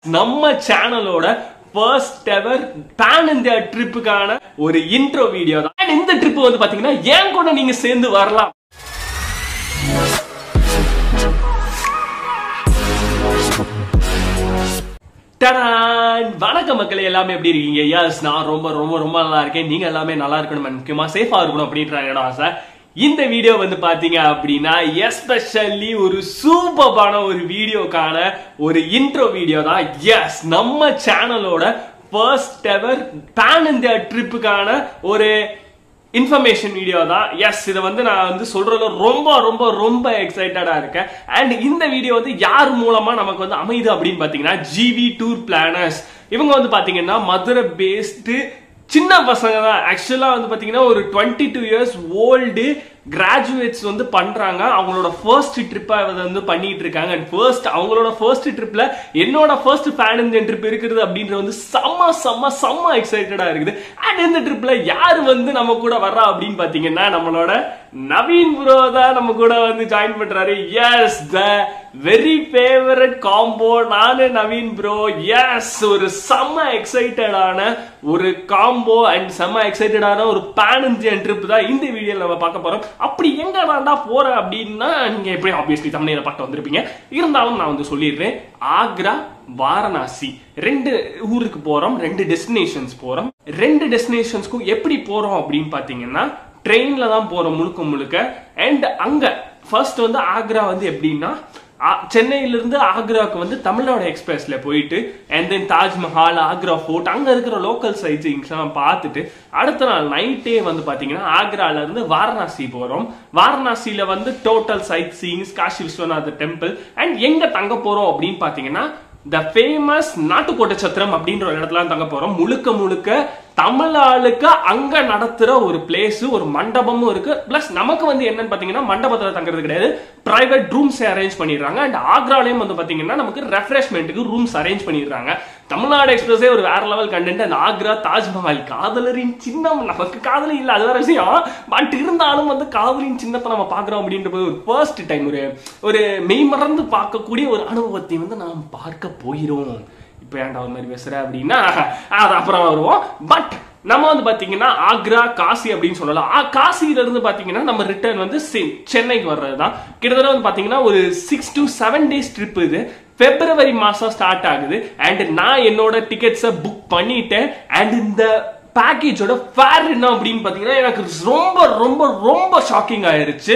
நம்ம சேனலோட first ever pan India ட்ரிப்புக்கான ஒரு இன்ட்ரோ வீடியோ தான் And இந்த ட்ரிப் வந்து பாத்தீங்கன்னா ஏன் கூட நீங்க சேர்ந்து வரலாம் டடான்! வணக்கம் மக்களே எல்லாமே எப்படி இருக்கீங்க எஸ் நான் ரொம்ப ரொம்ப ரொம்ப நல்லா இருக்கேன் நீங்க எல்லாமே நல்லா இருக்கணும் and முக்கியமா சேஃபா இருக்கணும் அப்படின்ற என்னோட ஆசை இந்த வீடியோ வந்து பாத்தீங்க அப்படின்னா எஸ்பெஷல்லி ஒரு சூப்பரான ஒரு வீடியோக்கான ஒரு இன்ட்ரோ வீடியோ தான் எஸ் நம்ம சேனலோட ஃபர்ஸ்ட் எவர் பேன் இந்தியா ட்ரிப்புக்கான ஒரு இன்ஃபர்மேஷன் வீடியோ தான் எஸ் இதை வந்து நான் வந்து சொல்றதுல ரொம்ப ரொம்ப ரொம்ப எக்ஸைட்டடா இருக்கேன் அண்ட் இந்த வீடியோ வந்து யார் மூலமா நமக்கு வந்து அமையுது அப்படின்னு பாத்தீங்கன்னா ஜிவி டூர் பிளானர்ஸ் இவங்க வந்து பாத்தீங்கன்னா மதுரை பேஸ்டு சின்ன பசங்க தான் ஆக்சுவலா வந்து பாத்தீங்கன்னா ஒரு twenty two years old graduates வந்து பண்றாங்க அவங்களோட ஃபர்ஸ்ட் ட்ரிப்பா வந்து பண்ணிட்டு இருக்காங்க அண்ட் ஃபர்ஸ்ட் அவங்களோட ஃபர்ஸ்ட் ட்ரிப்ல என்னோட ஃபர்ஸ்ட் ஃபேன் இந்த ட்ரிப் இருக்கிறது அப்படின்றது வந்து செம்ம செம்ம செம்ம எக்ஸைட்டடா இருக்குது அண்ட் இந்த ட்ரிப்ல யார் வந்து நம்ம கூட வர்றா அப்படின்னு பாத்தீங்கன்னா நம்மளோட நவீன் ப்ரோ தான் நம்ம கூட வந்து ஜாயின் பண்றாரு yes the very favourite combo நானு நவீன் ப்ரோ எஸ் ஒரு செம்ம எக்ஸைட்டடான ஒரு காம்போ அண்ட் செம்ம எக்ஸைட்டடான ஒரு பேன் இந்தியன் ட்ரிப் தான் இந்த வீடியோல நம்ம பார்க்க போறோம் அப்படி எங்க வேண்டா போற அப்படின்னா நீங்க எப்படி ஆப்வியஸ்லி தமிழ்ல பார்த்து வந்திருப்பீங்க இருந்தாலும் நான் வந்து சொல்லிடுறேன் ஆக்ரா வாரணாசி ரெண்டு ஊருக்கு போறோம் ரெண்டு டெஸ்டினேஷன்ஸ் போறோம் ரெண்டு டெஸ்டினேஷன்ஸ்க்கும் எப்படி போறோம் அப்படின்னு பாத்தீங்கன்னா ட்ரெயின்ல தான் போறோம் முழுக்க முழுக்க அண்ட் அங்க ஃபர்ஸ்ட் வந்து ஆக்ரா வந்து எப்படின்னா ஆ- சென்னையில இருந்து ஆக்ராவுக்கு வந்து தமிழ்நாடு எக்ஸ்பிரஸ்ல போயிட்டு and then Taj Mahal Agra fort அங்க இருக்கிற லோக்கல் சைட்ஸிங்ஸ் எல்லாம் பார்த்துட்டு அடுத்த நாள் நைட்டே வந்து பாத்தீங்கன்னா ஆக்ரால இருந்து வாரணாசி போறோம் வாரணாசியில வந்து total sightseeings Kashi Vishwanatha temple and எங்க தங்க போறோம் அப்படின்னு பாத்தீங்கன்னா த ஃபேமஸ் நாட்டுக்கோட்டை சத்திரம் அப்படின்ற ஒரு இடத்துல தங்க போறோம் முழுக்க முழுக்க தமிழ் ஆளுக்கு அங்க நடத்துற ஒரு பிளேஸ் ஒரு மண்டபமும் இருக்கு பிளஸ் நமக்கு வந்து என்னன்னு பாத்தீங்கன்னா மண்டபத்துல தங்குறது கிடையாது பிரைவேட் ரூம்ஸ் அரேஞ்ச் பண்ணிடுறாங்க அண்ட் ஆக்ராலையும் வந்து பாத்தீங்கன்னா நமக்கு ரெஃப்ரெஷ்மெண்ட்டுக்கு ரூம்ஸ் அரேஞ்ச் பண்ணிடுறாங்க தமிழ்நாடு எக்ஸ்பிரஸே ஒரு வேற level content and Agra Taj Mahal காதலரின் சின்னம் நமக்கு காதலி இல்ல அது வேற விஷயம் பட் இருந்தாலும் வந்து காதலின் சின்னத்தை நம்ம பாக்குறோம் அப்படின்ற போது ஒரு ஃபர்ஸ்ட் டைம் ஒரு ஒரு மெய்மறந்து பார்க்கக்கூடிய ஒரு அனுபவத்தை வந்து நாம் பார்க்க போகிறோம் இப்போ ஏன்டா ஒரு மாதிரி பேசுற அப்படின்னா அது அப்புறம் வருவோம் பட் நம்ம வந்து பாத்தீங்கன்னா ஆக்ரா காசி அப்படின்னு சொல்லலாம் ஆ, காசியில இருந்து பாத்தீங்கன்னா நம்ம ரிட்டர்ன் வந்து செ- சென்னைக்கு வர்றது தான் கிட்டத்தட்ட வந்து பாத்தீங்கன்னா ஒரு six to seven days trip இது பிப்ரவரி மாசம் ஸ்டார்ட் ஆகுது அண்ட் நான் என்னோட டிக்கெட்ஸை புக் பண்ணிட்டேன் அண்ட் இந்த பேக்கேஜோட ஃபேர் என்ன அப்படின்னு பாத்தீங்கன்னா எனக்கு ரொம்ப ரொம்ப ரொம்ப ஷாக்கிங் ஆயிருச்சு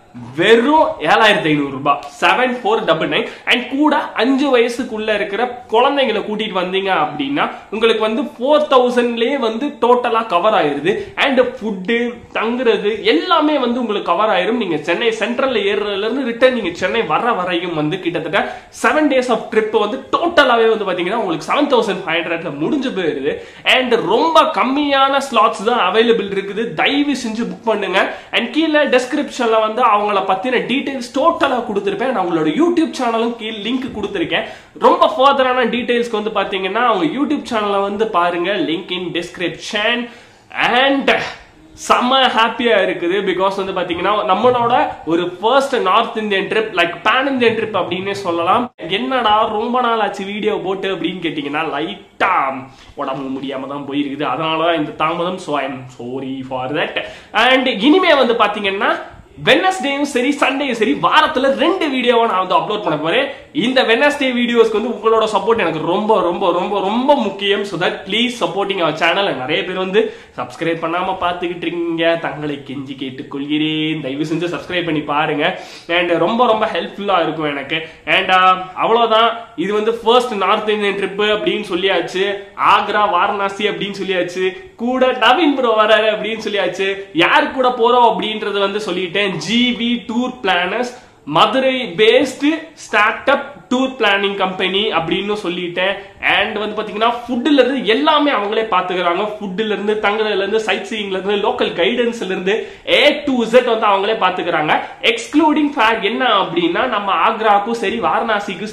வெறும் ஏழாயிரத்தி ஐநூறு ரூபாய் seven four double nine and கூட அஞ்சு வயசுக்குள்ள இருக்கிற குழந்தைங்களை கூட்டிட்டு வந்தீங்க அப்படின்னா உங்களுக்கு வந்து ஃபோர் தௌசண்ட்லயே வந்து டோட்டலா கவர் ஆயிருது அண்ட் ஃபுட்டு தங்குறது எல்லாமே வந்து உங்களுக்கு கவர் ஆயிரும் நீங்க சென்னை சென்ட்ரல்ல ஏறுறதுல இருந்து ரிட்டர்ன் நீங்க சென்னை வர வரையும் வந்து கிட்டத்தட்ட செவன் டேஸ் ஆஃப் ட்ரிப் வந்து டோட்டலாவே வந்து பாத்தீங்கன்னா உங்களுக்கு செவன் தௌசண்ட் ஃபைவ் ஹண்ட்ரட்ல முடிஞ்சு போயிருது அண்ட் ரொம்ப கம்மியான ஸ்லாட்ஸ் தான் அவைலபிள் இருக்குது தயவு செஞ்சு புக் பண்ணுங்க அண்ட் கீழே டெஸ்கிரிப்ஷன்ல வந்து அவங்கள பத்தின டீடைல்ஸ் டோட்டலா கொடுத்துருப்பேன் நான் அவங்களோட யூடியூப் சேனலும் கீழ் லிங்க் கொடுத்துருக்கேன் ரொம்ப ஃபர்தரான டீடைல்ஸ்க்கு வந்து பாத்தீங்கன்னா அவங்க யூடியூப் சேனலை வந்து பாருங்க லிங்க் இன் டிஸ்கிரிப்ஷன் அண்ட் செம்ம ஹாப்பியா இருக்குது பிகாஸ் வந்து பாத்தீங்கன்னா நம்மளோட ஒரு first north Indian trip like pan Indian trip அப்படின்னே சொல்லலாம் என்னடா ரொம்ப நாள் ஆச்சு வீடியோ போட்டு அப்படின்னு கேட்டீங்கன்னா லைட்டா உடம்பு முடியாம தான் போயிருக்குது அதனாலதான் இந்த தாமதம் so I am sorry for that and இனிமே வந்து பாத்தீங்கன்னா வெனஸ்டேயும் சரி சண்டேயும் சரி வாரத்துல ரெண்டு வீடியோவை நான் வந்து அப்லோட் பண்ண போறேன் இந்த வெனஸ்டே வீடியோஸ்க்கு வந்து உங்களோட சப்போர்ட் எனக்கு ரொம்ப ரொம்ப ரொம்ப ரொம்ப முக்கியம் so that please supporting our channel நிறைய பேர் வந்து சப்ஸ்கிரைப் பண்ணாம பார்த்துக்கிட்டு இருக்கீங்க தங்களை கெஞ்சி கேட்டுக்கொள்கிறேன் தயவு செஞ்சு சப்ஸ்கிரைப் பண்ணி பாருங்க அண்ட் ரொம்ப ரொம்ப ஹெல்ப்ஃபுல்லா இருக்கும் எனக்கு அண்ட் அவ்வளவுதான் இது வந்து ஃபர்ஸ்ட் நார்த் இந்தியன் ட்ரிப் அப்படின்னு சொல்லியாச்சு ஆக்ரா வாரணாசி அப்படின்னு சொல்லியாச்சு கூட நவீன் ப்ரோ வராரு அப்படின்னு சொல்லியாச்சு யார் கூட போறோம் அப்படின்றது வந்து சொல்லிட்டேன் GV tour planners Madurai based start up tour planning company அப்படின்னு சொல்லிட்டேன் அண்ட் வந்து பாத்தீங்கன்னா ஃபுட்ல இருந்து எல்லாமே அவங்களே பாத்துக்கிறாங்க ஃபுட்ல இருந்து தங்குறதுல இருந்து சைட் சீயிங்ல இருந்து லோக்கல் கைடன்ஸ்ல இருந்து ஏ டு Z வந்து அவங்களே பாத்துக்கிறாங்க எக்ஸ்க்ளூடிங் ஃபேர் என்ன அப்படின்னா நம்ம ஆக்ராக்கும் சரி வாரணாசிக்கும் சரி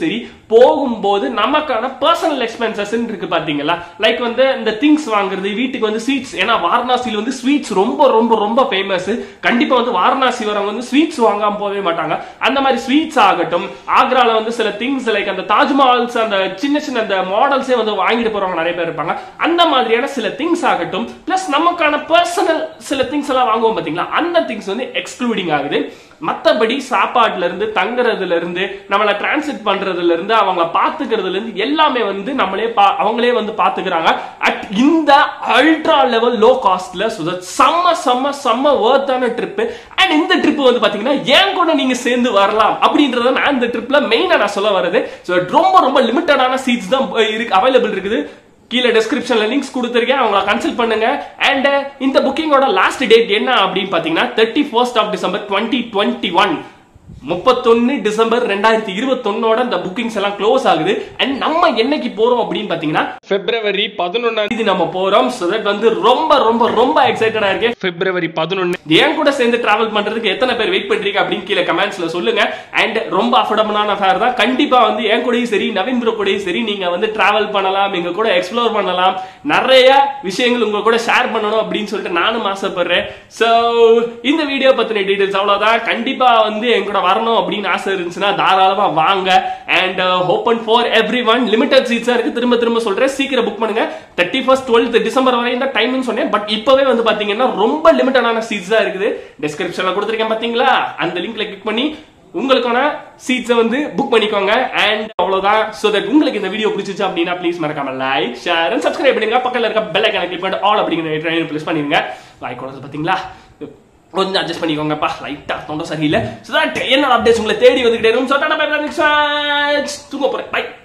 போகும்போது நமக்கான பர்சனல் எக்ஸ்பென்சஸ் இருக்கு பாத்தீங்களா லைக் வந்து இந்த திங்ஸ் வாங்குறது வீட்டுக்கு வந்து ஸ்வீட்ஸ் ஏன்னா வாரணாசியில் வந்து ஸ்வீட்ஸ் ரொம்ப ரொம்ப ரொம்ப ஃபேமஸ் கண்டிப்பா வந்து வாரணாசி வரவங்க வந்து ஸ்வீட்ஸ் வாங்காம போகவே மாட்டாங்க அந்த மாதிரி ஸ்வீட்ஸ் ஆகட்டும் ஆக்ரால வந்து சில திங்ஸ் லைக் அந்த தாஜ்மஹால்ஸ் அந்த சின்ன சின்ன அந்த மாடல்ஸே வந்து வாங்கிட்டு போறவங்க நிறைய பேர் இருப்பாங்க அந்த மாதிரியான சில திங்ஸ் ஆகட்டும் பிளஸ் நமக்கான பர்சனல் சில திங்ஸ் எல்லாம் வாங்குவோம் பாத்தீங்களா அந்த திங்ஸ் வந்து எக்ஸ்க்ளூடிங் ஆகுது மத்தபடி சாப்பாட்டுல இருந்து தங்குறதுல இருந்து நம்மள டிரான்சிட் பண்றதுல இருந்து அவங்க பாத்துக்கிறதுல இருந்து எல்லாமே வந்து நம்மளே பா- அவங்களே வந்து பாத்துக்கிறாங்க அட் இந்த அல்ட்ரா லெவல் லோ காஸ்ட்ல செம்ம செம்ம செம்ம ஒர்த்தான ட்ரிப் அண்ட் இந்த ட்ரிப் வந்து பாத்தீங்கன்னா ஏன் கூட நீங்க சேர்ந்து வரலாம் அப்படின்றத நான் இந்த ட்ரிப்ல மெயினா நான் சொல்ல வரது ஸோ ரொம்ப ரொம்ப லிமிட்டடான சீட்ஸ் தான் இருக்கு அவைலபிள் இருக்குது கீழே டிஸ்கிரிப்ஷன்ல லிங்க்ஸ் கொடுத்துருக்கேன் அவங்கள கன்சல்ட் பண்ணுங்க அண்ட் இந்த புக்கிங்கோட லாஸ்ட் டேட் என்ன அப்படின்னு பாத்தீங்கன்னா thirty first of December twenty twenty one முப்பத்தொன்னு டிசம்பர் ரெண்டாயிரத்தி இருபத்தொன்னோட இந்த புக்கிங்ஸ் எல்லாம் க்ளோஸ் ஆகுது அண்ட் நம்ம என்னைக்கு போறோம் அப்படின்னு பாத்தீங்கன்னா பிப்ரவரி பதினொன்னாம் தேதி நம்ம போறோம் so that வந்து ரொம்ப ரொம்ப ரொம்ப எக்ஸைட்டடா இருக்கேன் பிப்ரவரி பதினொன்னு என் கூட சேர்ந்து டிராவல் பண்றதுக்கு எத்தனை பேர் வெயிட் பண்றீங்க அப்படின்னு கீழே கமெண்ட்ஸ்ல சொல்லுங்க அண்ட் ரொம்ப அஃபோர்டபுளான ஃபேர் தான் கண்டிப்பா வந்து என் கூடயும் சரி நவீன் ப்ரோ கூடயும் சரி நீங்க வந்து டிராவல் பண்ணலாம் எங்க கூட எக்ஸ்ப்ளோர் பண்ணலாம் நிறைய விஷயங்கள் உங்க கூட ஷேர் பண்ணணும் அப்படின்னு சொல்லிட்டு நானும் ஆசைப்படுறேன் சோ இந்த வீடியோ பத்தின டீடைல்ஸ் அவ்வளவுதான் கண்டிப்பா வந்து என் கூட வரணும் அப்படின்னு ஆசை இருந்துச்சுன்னா தாராளமா வாங்க and open for everyone limited சீட்ஸா இருக்கு திரும்ப திரும்ப சொல்றேன் சீக்கிரம் புக் பண்ணுங்க தேர்ட்டி ஃபர்ஸ்ட் டுவெல்த் டிசம்பர் வரையும் தான் டைம்னு சொன்னேன் பட் இப்பவே வந்து பாத்தீங்கன்னா ரொம்ப லிமிட்டடான சீட்ஸ் தான் இருக்குது டிஸ்கிரிப்ஷன்ல கொடுத்துருக்கேன் பாத்தீங்களா அந்த லிங்க்ல கிளிக் பண்ணி உங்களுக்கான சீட்ஸை வந்து புக் பண்ணிக்கோங்க அண்ட் அவ்வளவுதான் சோ தட் உங்களுக்கு இந்த வீடியோ பிடிச்சிச்சு அப்படின்னா ப்ளீஸ் மறக்காம லைக் ஷேர் அண்ட் சப்ஸ்கிரைப் பண்ணுங்க பக்கத்துல இருக்க பெல் ஐக்கான கிளிக் பண்ணிட்டு ஆல் அப்படிங்கிற ப்ளஸ் பண்ணிருங்க வாய் கொடுத்து பாத்தீங்களா கொஞ்சம் அட்ஜஸ்ட் பண்ணிக்கோங்கப்பா லைட்டா தொண்டை சரியில்லை ஸோ தட் என்னோட அப்டேட்ஸ் உங்களை தேடி வந்துகிட்டே இருக்கும் so tata bye bye next தூங்க போறேன் பை